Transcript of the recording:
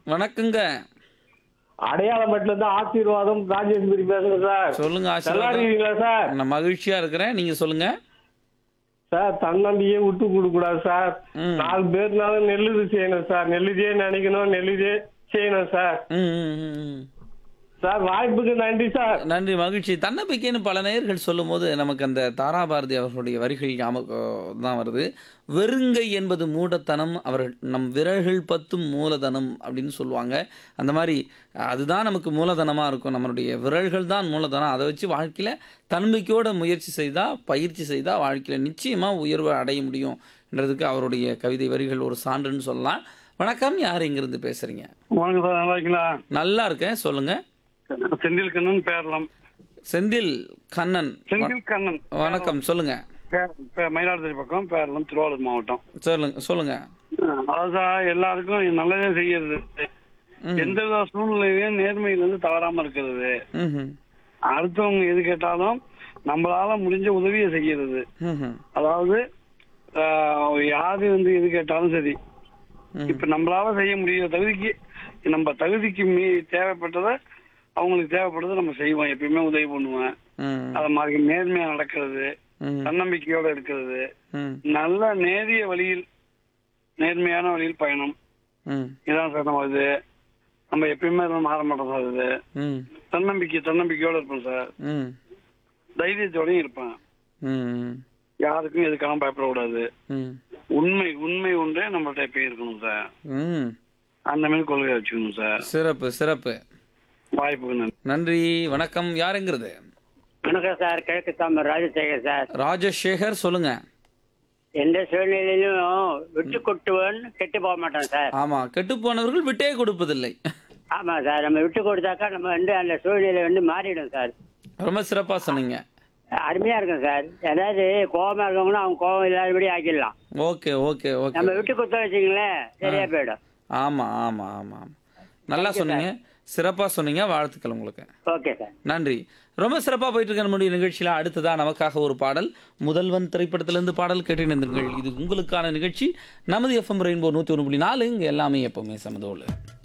வணக்கங்க அடையாளமட்டில இருந்து ஆசீர்வாதம் ராஜேஸ்வரி பேசுறேன் சார் சொல்லுங்க நல்லா ஆசீர்வாதம் இருக்கீங்களா சார் நான் மகிழ்ச்சியா இருக்கிறேன் நீங்க சொல்லுங்க சார் தன்னம்பிக்கையை விட்டு கொடுக்க கூடாது சார் ம். நாலு பேர்னாலும் நெல்லுது செய்யணும் சார் நெல்லுதே நினைக்கணும் நெல்லுதே செய்யணும் சார் ம், ம், ம், ம். சார் வாய்ப்புக்கு நன்றி சார் நன்றி மகிழ்ச்சி தன்னம்பிக்கைன்னு பல நேயர்கள் சொல்லும்போது நமக்கு அந்த தாராபாரதி அவர்களுடைய வரிகள் ஞாபகம் தான் வருது வெறுங்கை என்பது மூடத்தனம் அவர்கள் நம் விரல்கள் பத்தும் மூலதனம் அப்படின்னு சொல்லுவாங்க அந்த மாதிரி அதுதான் நமக்கு மூலதனமாக இருக்கும் நம்மளுடைய விரல்கள் தான் மூலதனம் அதை வச்சு வாழ்க்கையில் தன்னம்பிக்கையோட முயற்சி செய்தால் பயிற்சி செய்தால் வாழ்க்கையில் நிச்சயமாக உயர்வை அடைய முடியும்ன்றதுக்கு அவருடைய கவிதை வரிகள் ஒரு சான்றுன்னு சொல்லலாம் வணக்கம் யார் இங்கிருந்து பேசுகிறீங்க வணக்கம் சார் நல்லா இருக்கீங்களா நல்லா இருக்கேன் சொல்லுங்கள் செந்தில் கண்ணன் பேரலாம் செந்தில் கண்ணன் செந்தில் கண்ணன் வணக்கம் சொல்லுங்க பே- பே- மயிலாடுதுறை பக்கம் பேரலாம் திருவாரூர் மாவட்டம் சொல்லுங்க சொல்லுங்க அதாவது சார் எல்லாருக்கும் நல்லதே செய்யறது எந்த வித சூழ்நிலையிலையும் நேர்மையில இருந்து தவறாம இருக்கிறது ம்ஹும். அடுத்தவங்க எது கேட்டாலும் நம்மளால முடிஞ்ச உதவியை செய்யறது ம்ஹும். அதாவது ஆஹ், யாரு வந்து எது கேட்டாலும் சரி இப்ப நம்மளால செய்ய முடியாத தகுதிக்கு நம்ம தகுதிக்கு மீ தேவைப்பட்டதை அவங்களுக்கு தேவைப்பட்டதை நம்ம செய்வோம் எப்பயுமே உதவி பண்ணுவேன் ம். அது மாதிரி நேர்மையா நடக்கிறது ம். தன்னம்பிக்கையோட இருக்கிறது ம். நல்ல நேரிய வழியில் நேர்மையான வழியில் பயணம் ம். இதான் சார் நம்ம இது நம்ம எப்பயுமே இதெல்லாம் மாற மாட்டோம் சார் இது ம். தன்னம்பிக்கை தன்னம்பிக்கையோட இருப்போம் சார் ம். தைரியத்தோடயும் இருப்பேன் ம். யாருக்கும் எதுக்காகவும் பயப்படக்கூடாது ம். உண்மை உண்மை ஒன்றே நம்மள்ட்ட எப்பயும் இருக்கணும் சார் ம். அந்த மாதிரி கொள்கை வச்சுக்கணும் சார் சிறப்பு சிறப்பு வாய்ப்புக்கு நன்றி நன்றி வணக்கம் யாருங்கிறது வணக்கம் சார் கிழக்கு தாமர் ராஜசேகர் சார் ராஜசேகர் சொல்லுங்க எந்த சூழ்நிலையிலும் விட்டு கொட்டுவன் கெட்டு போக மாட்டோம் சார் ஆமா கெட்டு போனவர்கள் விட்டே கொடுப்பதில்லை ஆமா சார் நம்ம விட்டு கொடுத்தாக்கா நம்ம வந்து அந்த சூழ்நிலை வந்து மாறிடும் சார் ரொம்ப சிறப்பா சொன்னீங்க அருமையா இருக்கும் சார் ஏதாவது கோபமா இருக்கவங்களும் அவங்க கோபம் இல்லாதபடி ஆக்கிடலாம் ஓகே ஓகே ஓகே நம்ம விட்டு கொடுத்தா வச்சுங்களேன் சரியா போயிடும் ஆமா ஆமா ஆமா ஆமா நல்லா சொன்னீங்க சிறப்பா சொன்னீங்க வாழ்த்துக்கள் உங்களுக்கு ஓகே சார் நன்றி ரொம்ப சிறப்பாக போயிட்டு இருக்க நம்முடைய நிகழ்ச்சியில் அடுத்ததா நமக்காக ஒரு பாடல் முதல்வன் திரைப்படத்திலிருந்து பாடல் கேட்டு நின்றுங்கள் இது உங்களுக்கான நிகழ்ச்சி நமது எஃப்எம் ரெயின்போ நூற்றி ஒன்று புள்ளி நாலு இங்கே எல்லாமே எப்பவுமே சமதோடு